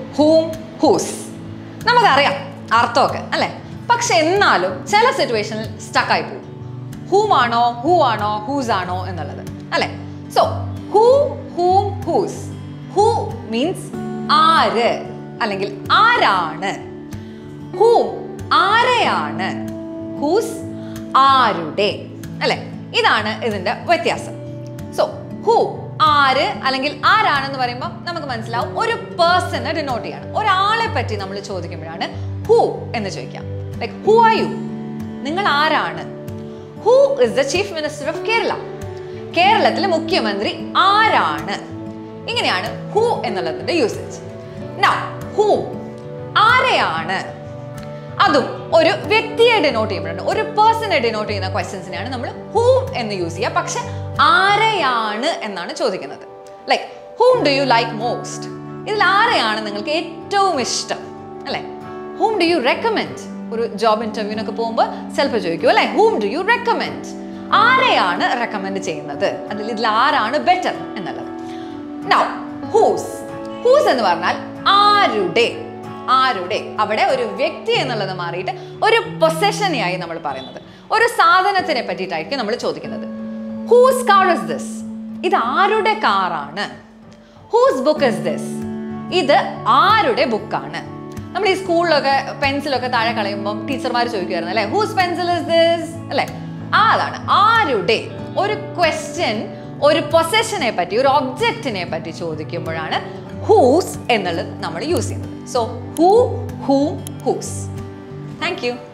ഹൂം whose നമുക്കറിയാം അർത്ഥമൊക്കെ അല്ലേ പക്ഷെ എന്നാലും ചില സിറ്റുവേഷനിൽ സ്റ്റക്കായി പോകും ഹൂം ആണോ ഹൂ ആണോ ഹൂസ് ആണോ എന്നുള്ളത് അല്ലേ so who whom whose who means ആര് അല്ലെങ്കിൽ ആരാണ് ഹൂം ആരെയാണ് ഹൂസ് ആരുടെ അല്ലെ ഇതാണ് ഇതിന്റെ വ്യത്യാസം സോ ഹൂ ആര് അല്ലെങ്കിൽ ആരാണെന്ന് പറയുമ്പോൾ നമുക്ക് മനസ്സിലാവും ഒരു പേഴ്സണെ ഡിനോട്ട് ചെയ്യാണ് ഒരാളെ പറ്റി നമ്മൾ ചോദിക്കുമ്പോഴാണ് ഹൂ എന്ന് ചോദിക്കാം ലൈക്ക് ഹൂ ആർ യു നിങ്ങൾ ആരാണ് who is the chief minister of Kerala കേരളത്തിലെ മുഖ്യമന്ത്രി ആരാണ് ഇങ്ങനെയാണ് ഹൂ എന്നുള്ളതിന്റെ യൂസേജ് നൗ ഹൂ ആരെയാണ് അതും ഒരു വ്യക്തിയെ ഡിനോട്ട് ചെയ്യുമ്പോഴാണ് ഒരു പേഴ്സണെ ഡിനോട്ട് ചെയ്യുന്ന ക്വസ്റ്റ്യൻസിനെയാണ് നമ്മൾ ഹൂ എന്ന് യൂസ് ചെയ്യുക പക്ഷെ ആരെയാണ് എന്നാണ് ചോദിക്കുന്നത് like whom do you like most ഇതിൽ ആരെയാണ് നിങ്ങൾക്ക് ഏറ്റവും ഇഷ്ടം അല്ലെ ഹൂം ഡു യു റെക്കമെൻഡ് ഒരു ജോബ് ഇന്റർവ്യൂവിനൊക്കെ പോകുമ്പോൾ ചിലപ്പോൾ ചോദിക്കും അല്ലെ ഹൂം ഡു യു റെക്കമെൻഡ് ആരെയാണ് റെക്കമെൻഡ് ചെയ്യുന്നത് അതിൽ ഇതിൽ ആരാണ് ബെറ്റർ എന്നുള്ളത് നൗ ഹൂസ് ഹൂസ് എന്ന് പറഞ്ഞാൽ ആരുടെ ആരുടെ അവിടെ ഒരു വ്യക്തി എന്നുള്ളത് മാറിയിട്ട് ഒരു പൊസഷനെയായി നമ്മൾ പറയുന്നത് ഒരു സാധനത്തിനെ പറ്റിയിട്ടായിരിക്കും നമ്മൾ ചോദിക്കുന്നത് ഹൂസ് കാർ ഇസ് ദിസ് ഇത് ആരുടെ കാറാണ് ഹൂസ് ബുക്ക് ഇസ് ദിസ് ഇത് ആരുടെ ബുക്കാണ് നമ്മൾ ഈ സ്കൂളിലൊക്കെ പെൻസിലൊക്കെ താഴെ കളയുമ്പോൾ ടീച്ചർമാർ ചോദിക്കുമായിരുന്നു അല്ലെ ഹൂസ് പെൻസിൽ ഇസ് ദിസ് അല്ലെ ആ അതാണ് ആരുടെ ഒരു ക്വസ്റ്റ്യൻ ഒരു പൊസഷനെ പറ്റി ഒരു ഒബ്ജക്റ്റിനെ പറ്റി ചോദിക്കുമ്പോഴാണ് ഹൂസ് എന്നുള്ളത് നമ്മൾ യൂസ് ചെയ്യുന്നത് so who who whose thank U